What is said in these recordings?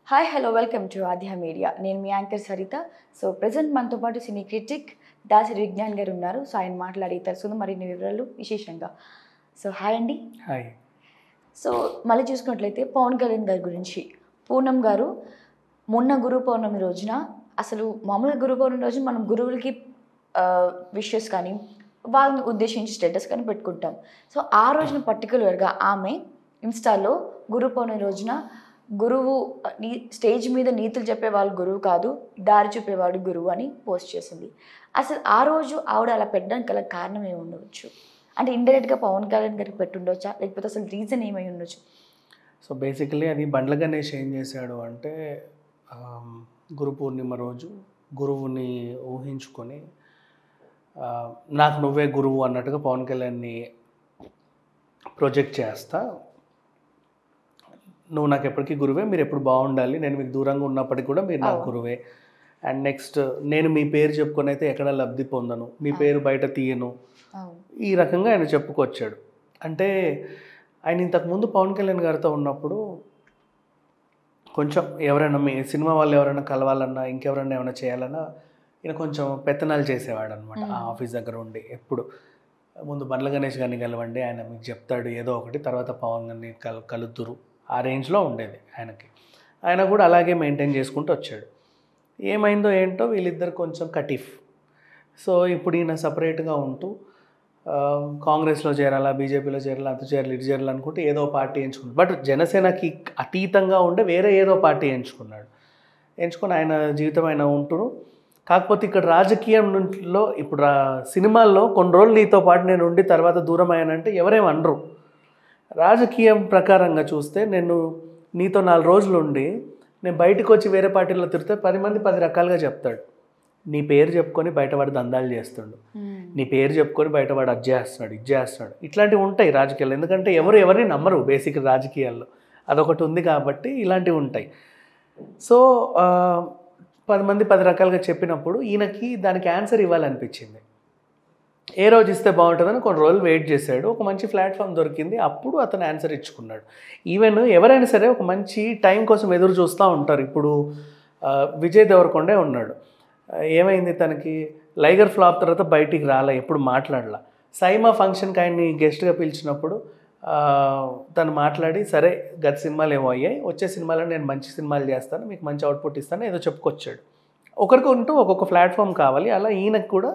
Hi hello welcome to Aadhya media నేను మీ anchor Saritha so present మనతో పాటు సినీ క్రిటిక్ దాసరి విజ్ఞాన్ గారు ఉన్నారు సో ఆయన మాట్లాడి తెలుసుకుందాం మరిన్ని వివరాలు విశేషంగా సో హాయ్ అండి హాయ్ సో మళ్ళీ చూసుకున్నట్లయితే పవన్ కళ్యాణ్ గారి గురించి పూనం గారు మొన్న గురు పౌర్ణమి రోజున అసలు మామూలుగా గురు పౌర్ణమి రోజు మనం గురువులకి విషెస్ కానీ వాళ్ళని ఉద్దేశించి స్టేటస్ కానీ పెట్టుకుంటాం సో ఆ రోజున పర్టికులర్గా ఆమె ఇన్స్టాలో గురు పౌర్ణమి రోజున గురువు నీ స్టేజ్ మీద నీతులు చెప్పే వాళ్ళు గురువు కాదు దారి చూపేవాడు గురువు అని పోస్ట్ చేసింది అసలు ఆ రోజు ఆవిడ అలా పెట్టడానికి గల కారణం ఏమి ఉండవచ్చు అంటే ఇండైరెక్ట్గా పవన్ కళ్యాణ్ గారికి పెట్టుండొచ్చా లేకపోతే అసలు రీజన్ ఏమై ఉండొచ్చు సో బేసికలీ అది బండ్ల గణేష్ ఏం చేశాడు అంటే ఆమ్, గురు పూర్ణిమ రోజు గురువుని ఊహించుకొని ఆ, నాకు నువ్వే గురువు అన్నట్టుగా పవన్ కళ్యాణ్ని ప్రొజెక్ట్ చేస్తా నువ్వు నాకు ఎప్పటికీ గురువే మీరు ఎప్పుడు బాగుండాలి నేను మీకు దూరంగా ఉన్నప్పటికీ కూడా మీరు నాకు అవును. గురువే అండ్ నెక్స్ట్ నేను మీ పేరు చెప్పుకొని అయితే ఎక్కడ లబ్ధి పొందను మీ పేరు బయట తీయను అవును ఈ రకంగా ఆయన చెప్పుకొచ్చాడు అంటే ఆయన ఇంతకుముందు పవన్ కళ్యాణ్ గారితో ఉన్నప్పుడు కొంచెం ఎవరైనా మీ సినిమా వాళ్ళు ఎవరైనా కలవాలన్నా ఇంకెవరైనా ఏమైనా చేయాలన్నా ఈయన కొంచెం పెత్తనాలు చేసేవాడు అనమాట ఆ మ్మ్. ఆఫీస్ దగ్గర ఉండి ఎప్పుడు ముందు బండ్ల గణేష్ గారిని కలవండి ఆయన మీకు చెప్తాడు ఏదో ఒకటి తర్వాత పవన్ గారిని కల్ కలుద్దురు ఆ రేంజ్లో ఉండేది ఆయనకి ఆయన కూడా అలాగే మెయింటైన్ చేసుకుంటూ వచ్చాడు ఏమైందో ఏంటో వీళ్ళిద్దరు కొంచెం కటిఫ్ సో ఇప్పుడు ఈయన సపరేట్గా ఉంటూ ఆ, కాంగ్రెస్లో చేరాలా బీజేపీలో చేరాలా అటు చేరాలి ఇటు చేరాలి అనుకుంటే ఏదో పార్టీ ఎంచుకున్నాడు బట్ జనసేనకి అతీతంగా ఉండే వేరే ఏదో పార్టీ ఎంచుకున్నాడు ఎంచుకొని ఆయన జీవితం ఆయన ఉంటును కాకపోతే ఇక్కడ రాజకీయం నుండిలో ఇప్పుడు రా సినిమాల్లో కొన్ని రోజులు నీతో పాటు నేను ఉండి తర్వాత దూరం అయ్యానంటే ఎవరేం అనరు రాజకీయం ప్రకారంగా చూస్తే నేను నీతో నాలుగు రోజులు ఉండి నేను బయటకు వచ్చి వేరే పార్టీలో తిరిగితే పది మంది పది రకాలుగా చెప్తాడు నీ పేరు చెప్పుకొని బయటవాడు దందాలు చేస్తుండు నీ పేరు చెప్పుకొని బయటవాడు అది చేస్తున్నాడు ఇది చేస్తున్నాడు ఇట్లాంటివి ఉంటాయి రాజకీయాలు ఎందుకంటే ఎవరు ఎవరిని నమ్మరు బేసిక్ రాజకీయాల్లో అదొకటి ఉంది కాబట్టి ఇలాంటివి ఉంటాయి సో ఆ, పది మంది పది రకాలుగా చెప్పినప్పుడు ఈయనకి దానికి ఆన్సర్ ఇవ్వాలనిపించింది ఏ రోజు ఇస్తే బాగుంటుందని కొన్ని రోజులు వెయిట్ చేశాడు ఒక మంచి ప్లాట్ఫామ్ దొరికింది అప్పుడు అతను ఆన్సర్ ఇచ్చుకున్నాడు ఈవెన్ ఎవరైనా సరే ఒక మంచి టైం కోసం ఎదురు చూస్తూ ఉంటారు ఇప్పుడు ఆ, విజయ్ దేవరకొండే ఉన్నాడు ఆ, ఏమైంది తనకి లైగర్ ఫ్లాప్ తర్వాత బయటికి రాలే ఎప్పుడు మాట్లాడలా సైమా ఫంక్షన్కి ఆయన్ని గెస్ట్గా పిలిచినప్పుడు ఆ, తను మాట్లాడి సరే గత సినిమాలు ఏమో అయ్యాయి వచ్చే సినిమాలో నేను మంచి సినిమాలు చేస్తాను మీకు మంచి అవుట్పుట్ ఇస్తాను ఏదో చెప్పుకొచ్చాడు ఒకరికి ఉంటూ ఒక్కొక్క ప్లాట్ఫామ్ కావాలి అలా ఈయనకు కూడా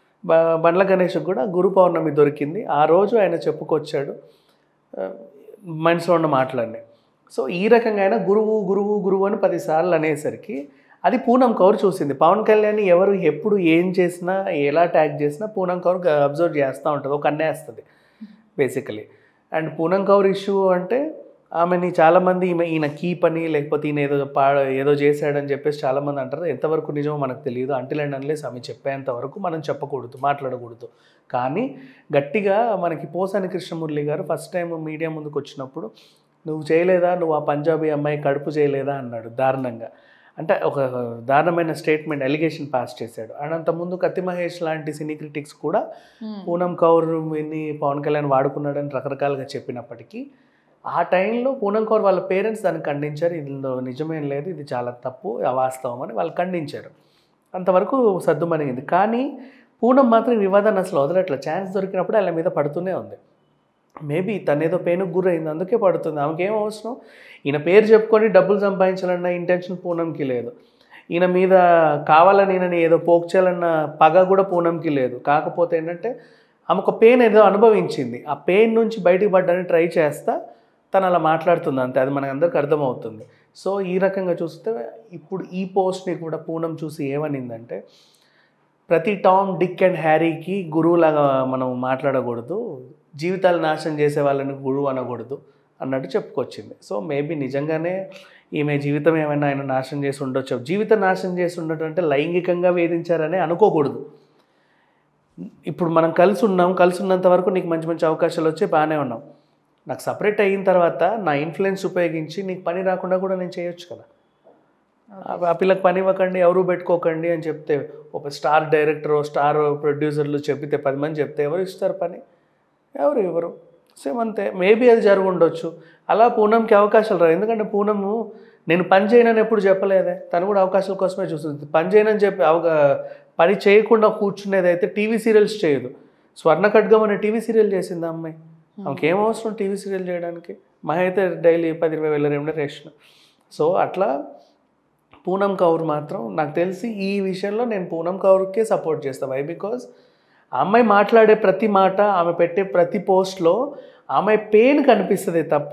బ- బండ్ల గణేష్కి కూడా గురు పౌర్ణమి దొరికింది ఆ రోజు ఆయన చెప్పుకొచ్చాడు ఆ, మనసులో ఉన్న మాటలన్నీ సో ఈ రకంగా ఆయన గురువు గురువు గురువు అని పదిసార్లు అనేసరికి అది పూనం కౌర్ చూసింది పవన్ కళ్యాణ్ ఎవరు ఎప్పుడు ఏం చేసినా ఎలా ట్యాగ్ చేసినా పూనం కౌర్ అబ్జర్వ్ చేస్తూ ఉంటుంది ఒక అన్నేస్తుంది basically and Poonam Kaur issue అంటే ఆమెని చాలామంది ఈమె ఈయన కీప్ అని లేకపోతే ఈయన ఏదో పా ఏదో చేశాడని చెప్పేసి చాలామంది అంటారు ఎంతవరకు నిజమో మనకు తెలియదు అంటిల్ అండ్ అన్లేస్ ఆమె చెప్పేంత వరకు మనం చెప్పకూడదు మాట్లాడకూడదు కానీ గట్టిగా మనకి పోసాని కృష్ణమురళి గారు ఫస్ట్ టైం మీడియా ముందుకు వచ్చినప్పుడు నువ్వు చేయలేదా నువ్వు ఆ పంజాబీ అమ్మాయి కడుపు చేయలేదా అన్నాడు దారుణంగా అంటే ఒక దారుణమైన స్టేట్మెంట్ ఎలిగేషన్ పాస్ చేశాడు అండ్ అంతకుముందు కత్తి మహేష్ లాంటి సినీ క్రిటిక్స్ కూడా పూనం కౌర్ విని పవన్ కళ్యాణ్ వాడుకున్నాడని రకరకాలుగా చెప్పినప్పటికీ ఆ టైంలో పూనం కౌర్ వాళ్ళ పేరెంట్స్ దాన్ని ఖండించారు ఇందులో నిజమేం లేదు ఇది చాలా తప్పు అవాస్తవం అని వాళ్ళు ఖండించారు అంతవరకు సర్దుమణిగింది కానీ పూనం మాత్రం ఈ వివాదాన్ని అసలు వదలట్ల ఛాన్స్ దొరికినప్పుడు వాళ్ళ మీద పడుతూనే ఉంది మేబీ తను ఏదో పెయిన్కి గురైంది అందుకే పడుతుంది ఆమెకి ఏం అవసరం ఈయన పేరు చెప్పుకొని డబ్బులు సంపాదించాలన్న ఇంటెన్షన్ పూనంకి లేదు ఈయన మీద కావాలని ఈయనని ఏదో పోక్చాలన్న పగ కూడా పూనంకి లేదు కాకపోతే ఏంటంటే ఆమె ఒక పెయిన్ ఏదో అనుభవించింది ఆ పెయిన్ నుంచి బయటికి పడ్డానికి ట్రై చేస్తా తను అలా మాట్లాడుతుంది అంతే అది మనకు అందరికి అర్థమవుతుంది సో ఈ రకంగా చూస్తే ఇప్పుడు ఈ పోస్ట్ని కూడా పూనం చూసి ఏమనిందంటే ప్రతి టామ్ డిక్ అండ్ హ్యారీకి గురువులాగా మనం మాట్లాడకూడదు జీవితాలు నాశనం చేసే వాళ్ళని గురువు అనకూడదు అన్నట్టు చెప్పుకొచ్చింది సో మేబీ నిజంగానే ఈమె జీవితం ఏమైనా ఆయన నాశనం చేసి ఉండొచ్చు జీవితం నాశనం చేసి ఉండటం అంటే లైంగికంగా వేధించారని అనుకోకూడదు ఇప్పుడు మనం కలిసి ఉన్నాం కలిసి ఉన్నంత వరకు నీకు మంచి మంచి అవకాశాలు వచ్చి బాగానే ఉన్నాం నాకు సపరేట్ అయిన తర్వాత నా ఇన్ఫ్లుయెన్స్ ఉపయోగించి నీకు పని రాకుండా కూడా నేను చేయొచ్చు కదా ఆ- ఆ పిల్లకి పని ఇవ్వకండి ఎవరు పెట్టుకోకండి అని చెప్తే ఒక స్టార్ డైరెక్టర్ స్టార్ ప్రొడ్యూసర్లు చెప్తే పది మంది చెప్తే ఎవరు ఇస్తారు పని ఎవరు ఇవ్వరు సేమ్ అంతే మేబీ అది జరిగి ఉండొచ్చు అలా పూనంకి అవకాశాలు రావు ఎందుకంటే పూనము నేను పని చేయనని ఎప్పుడు చెప్పలేదే తను కూడా అవకాశాల కోసమే చూస్తుంది పని చేయనని చెప్పి అవగా పని చేయకుండా కూర్చునేది అయితే టీవీ సీరియల్స్ చేయదు స్వర్ణ ఖడ్గం అనే టీవీ సీరియల్ చేసింది ఆ అమ్మాయి ఆమెకి ఏం అవసరం టీవీ సీరియల్ చేయడానికి మహా అయితే డైలీ పది ఇరవై వేల రెమ్యునరేషన్ సో అట్లా పూనం కౌర్ మాత్రం నాకు తెలిసి ఈ విషయంలో నేను పూనం కౌర్కే సపోర్ట్ చేస్తాను వై బికాజ్ ఆ అమ్మాయి మాట్లాడే ప్రతి మాట ఆమె పెట్టే ప్రతి పోస్ట్లో ఆమె పెయిన్ కనిపిస్తుంది తప్ప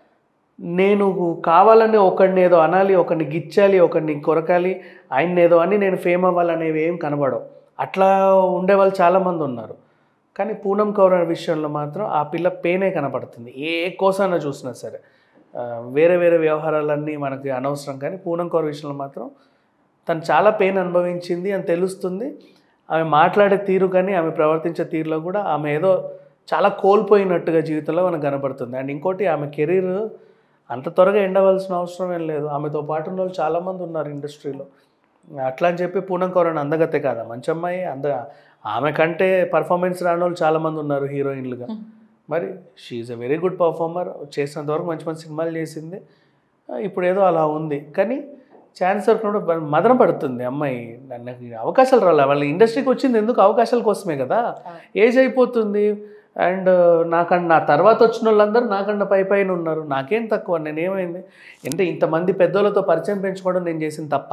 నేను కావాలని ఒకడిని ఏదో అనాలి ఒకడిని గిచ్చాలి ఒకడిని కొరకాలి ఆయన ఏదో అని నేను ఫేమ్ అవ్వాలనేవి ఏం కనబడవు అట్లా ఉండే వాళ్ళు చాలామంది ఉన్నారు కానీ పూనం కౌర్ అనే విషయంలో మాత్రం ఆ పిల్ల పెయినే కనపడుతుంది ఏ కోసాన చూసినా సరే ఆ, వేరే వేరే వ్యవహారాలన్నీ మనకి అనవసరం కానీ పూనం కౌర్ విషయంలో మాత్రం తను చాలా పెయిన్ అనుభవించింది అని తెలుస్తుంది ఆమె మాట్లాడే తీరు కానీ ఆమె ప్రవర్తించే తీరులో కూడా ఆమె ఏదో చాలా కోల్పోయినట్టుగా జీవితంలో మనకు కనపడుతుంది అండ్ ఇంకోటి ఆమె కెరీర్ అంత త్వరగా ఎండవలసిన అవసరం ఏం లేదు ఆమెతో పాటు ఉన్న వాళ్ళు చాలామంది ఉన్నారు ఇండస్ట్రీలో అట్లా అని చెప్పి పూనం కౌరన్ అందగతే కాదా మంచి అమ్మాయి అంద ఆమె కంటే పర్ఫార్మెన్స్ రాని వాళ్ళు చాలామంది ఉన్నారు హీరోయిన్లుగా మరి she's a very good performer చేసినంత వరకు మంచి మంచి సినిమాలు చేసింది ఆ, ఇప్పుడు ఏదో అలా ఉంది కానీ ఛాన్స్ దొరికినప్పుడు మదన పడుతుంది అమ్మాయి నాకు అవకాశాలు రాలే వాళ్ళ ఇండస్ట్రీకి వచ్చింది ఎందుకు అవకాశాల కోసమే కదా ఏజ్ అయిపోతుంది అండ్ నాకన్నా నా తర్వాత వచ్చిన వాళ్ళందరూ నాకన్నా పై పైన ఉన్నారు నాకేం తక్కువ నేనేమైంది అంటే ఇంతమంది పెద్దోళ్ళతో పరిచయం పెంచుకోవడం నేను చేసిన తప్ప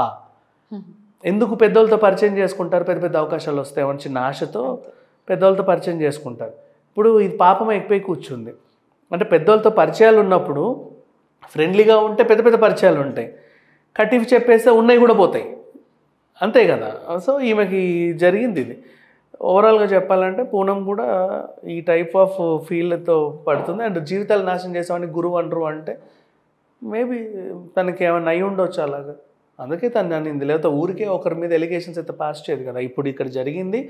ఎందుకు పెద్దోళ్ళతో పరిచయం చేసుకుంటారు పెద్ద పెద్ద అవకాశాలు వస్తాయని చిన్న ఆశతో పెద్దోళ్ళతో పరిచయం చేసుకుంటారు ఇప్పుడు ఇది పాపం ఎక్కువై కూర్చుంది అంటే పెద్దోళ్ళతో పరిచయాలు ఉన్నప్పుడు ఫ్రెండ్లీగా ఉంటే పెద్ద పెద్ద పరిచయాలు ఉంటాయి కటిఫ్ చెప్పేస్తే ఉన్నాయి కూడా పోతాయి అంతే కదా సో ఈమెకి జరిగింది ఇది ఓవరాల్గా చెప్పాలంటే పూనం కూడా ఈ టైప్ ఆఫ్ ఫీల్డ్తో పడుతుంది అండ్ జీవితాలు నాశనం చేసామని గురువు అంటారు అంటే మేబీ తనకి ఏమైనా అయి ఉండొచ్చు అలాగా అందుకే తను అనింది లేకపోతే ఊరికే ఒకరి మీద ఎలిగేషన్స్ అయితే పాస్ చేయదు కదా ఇప్పుడు ఇక్కడ జరిగింది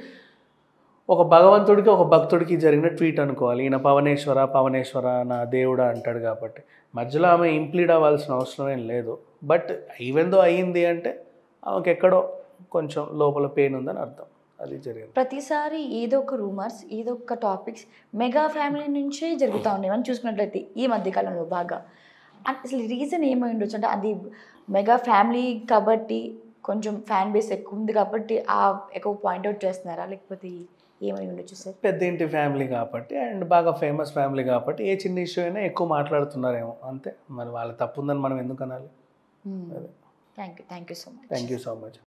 ఒక భగవంతుడికి ఒక భక్తుడికి జరిగిన ట్వీట్ అనుకోవాలి ఈయన పవనేశ్వర పవనేశ్వర నా దేవుడా అంటాడు కాబట్టి మధ్యలో ఆమె ఇంప్లీడ్ అవ్వాల్సిన అవసరం ఏం లేదు బట్ ఈవెందో అయ్యింది అంటే ఆమెకి ఎక్కడో కొంచెం లోపల పెయిన్ ఉందని అర్థం అది జరిగింది ప్రతిసారి ఏదో ఒక రూమర్స్ ఏదో ఒక టాపిక్స్ మెగా ఫ్యామిలీ నుంచే జరుగుతూ ఉన్నాయి మనం చూసుకున్నట్లయితే ఈ మధ్యకాలంలో బాగా అన్- అసలు రీజన్ ఏమై ఉండొచ్చు అంటే అది మెగా ఫ్యామిలీ కాబట్టి కొంచెం ఫ్యాన్ బేస్ ఎక్కువ ఉంది కాబట్టి ఆ ఎక్కువ పాయింట్అవుట్ చేస్తున్నారా లేకపోతే ఏమై ఉండొచ్చు సార్ పెద్ద ఇంటి ఫ్యామిలీ కాబట్టి అండ్ బాగా ఫేమస్ ఫ్యామిలీ కాబట్టి ఏ చిన్న ఇష్యూ అయినా ఎక్కువ మాట్లాడుతున్నారేమో అంతే మరి వాళ్ళ తప్పు ఉందని మనం ఎందుకు అనాలి thank you thank you so much thank you so much